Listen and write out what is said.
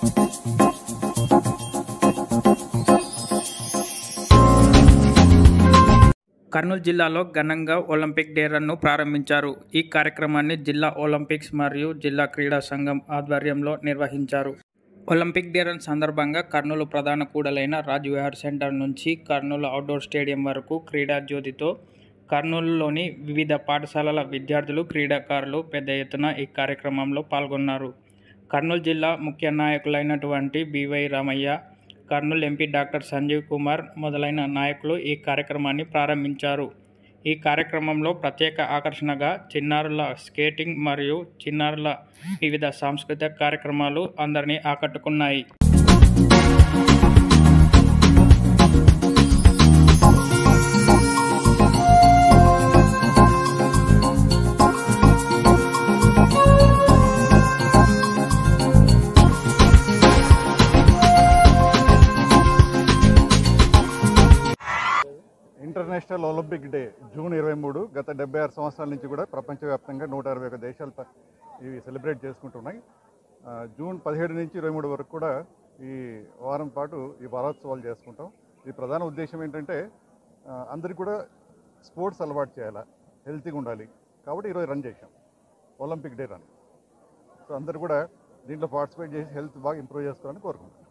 కర్నూలు జిల్లాలో ఘనంగా Olympic day run ప్రారంభించారు ఈ కార్యక్రమాన్ని జిల్లా ఒలింపిక్స్ మరియు జిల్లా క్రీడా సంఘం ఆధ్వర్యంలో నిర్వహించారు ఒలింపిక్ డే రన్ సందర్భంగా కర్నూలు ప్రధాన కూడలైన రాజ్ విహార్ సెంటర్ నుంచి కర్నూలు అవుట్డోర్ స్టేడియం వరకు క్రీడా జ్యోతితో కర్నూలులోని వివిధ పాఠశాలల విద్యార్థులు క్రీడాకారులు పెద్ద ఎత్తున ఈ కార్యక్రమంలో పాల్గొన్నారు కర్నూలు జిల్లా ముఖ్య నాయకులైనటువంటి B Y Ramaiah Kurnool MP doctor Sanjeev Kumar మొదలైన నాయకులు ఈ కార్యక్రమాన్ని ప్రారంభించారు ఈ కార్యక్రమంలో ప్రత్యేక ఆకర్షణగా చిన్నారుల స్కేటింగ్ మరియు చిన్నారుల వివిధ సాంస్కృతిక కార్యక్రమాలు అందరినీ ఆకట్టుకున్నాయి ఇంటర్నేషనల్ ఒలింపిక్ డే జూన్ ఇరవై మూడు గత డెబ్బై ఆరు సంవత్సరాల నుంచి కూడా ప్రపంచవ్యాప్తంగా నూట అరవై ఒక దేశాలు ప- ఇవి సెలబ్రేట్ చేసుకుంటున్నాయి ఆ, జూన్ పదిహేడు నుంచి ఇరవై మూడు వరకు కూడా ఈ వారం పాటు ఈ వారోత్సవాలు చేసుకుంటాం ఈ ప్రధాన ఉద్దేశం ఏంటంటే ఆ, అందరికీ కూడా స్పోర్ట్స్ అలవాటు చేయాలా హెల్తీగా ఉండాలి కాబట్టి ఈరోజు రన్ చేశాం ఒలింపిక్ డే రన్ సో అందరు కూడా దీంట్లో పార్టిసిపేట్ చేసి హెల్త్ బాగా ఇంప్రూవ్ చేసుకోవాలని కోరుకుంటున్నాం